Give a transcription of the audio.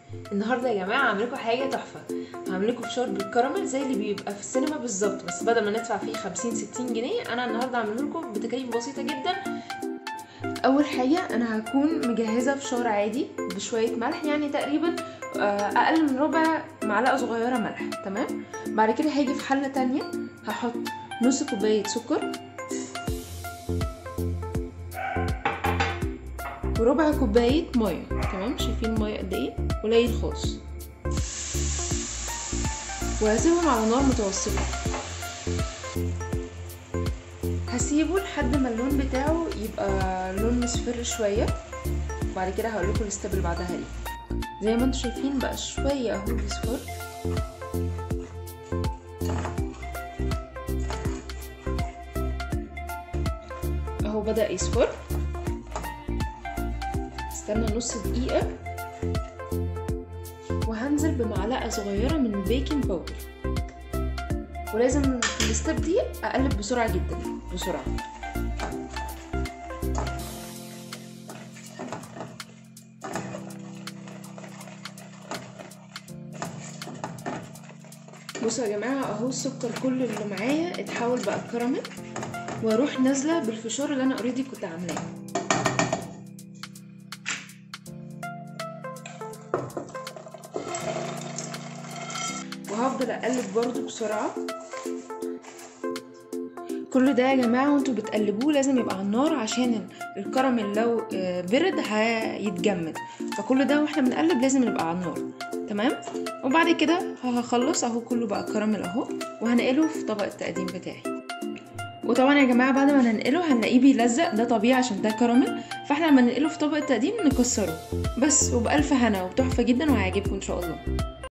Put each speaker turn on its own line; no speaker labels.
النهارده يا جماعه هعمل لكم حاجه تحفه هعمل لكم فشار بالكراميل زي اللي بيبقى في السينما بالظبط بس بدل ما ندفع فيه 50 60 جنيه انا النهارده هعمله لكم بتكاليف بسيطه جدا اول حاجه انا هكون مجهزه فشار عادي بشويه ملح يعني تقريبا اقل من ربع معلقه صغيره ملح تمام بعد كده هاجي في حله تانية هحط نص كوبايه سكر وربع كوبايه ميه تمام شايفين الميه قد ايه قليل خالص وهسيبهم على نار متوسطه هسيبه لحد ما اللون بتاعه يبقى لون مصفر شويه وبعد كده هقول لكم الستيب اللي بعدها ايه زي ما انتم شايفين بقى شويه اهو بيصفر اهو بدا يصفر استنى نص دقيقه وهنزل بمعلقه صغيره من البيكنج باودر ولازم في الستيب دي اقلب بسرعه جدا بسرعه بصوا يا جماعه اهو السكر كل اللي معايا اتحول بقى كراميل واروح نازله بالفشار اللي انا اوريدي كنت عاملاه وهفضل اقلب برضو بسرعه كل ده يا جماعه وانتوا بتقلبوه لازم يبقى على النار عشان الكراميل لو برد هيتجمد فكل ده واحنا بنقلب لازم يبقى على النار تمام وبعد كده هخلص اهو كله بقى كراميل اهو وهنقله في طبق التقديم بتاعي وطبعا يا جماعه بعد ما ننقله هنلاقيه بيلزق ده طبيعي عشان ده كراميل فاحنا لما ننقله في طبق التقديم نكسره بس وبألف هنا وتحفه جدا وهيعجبكم ان شاء الله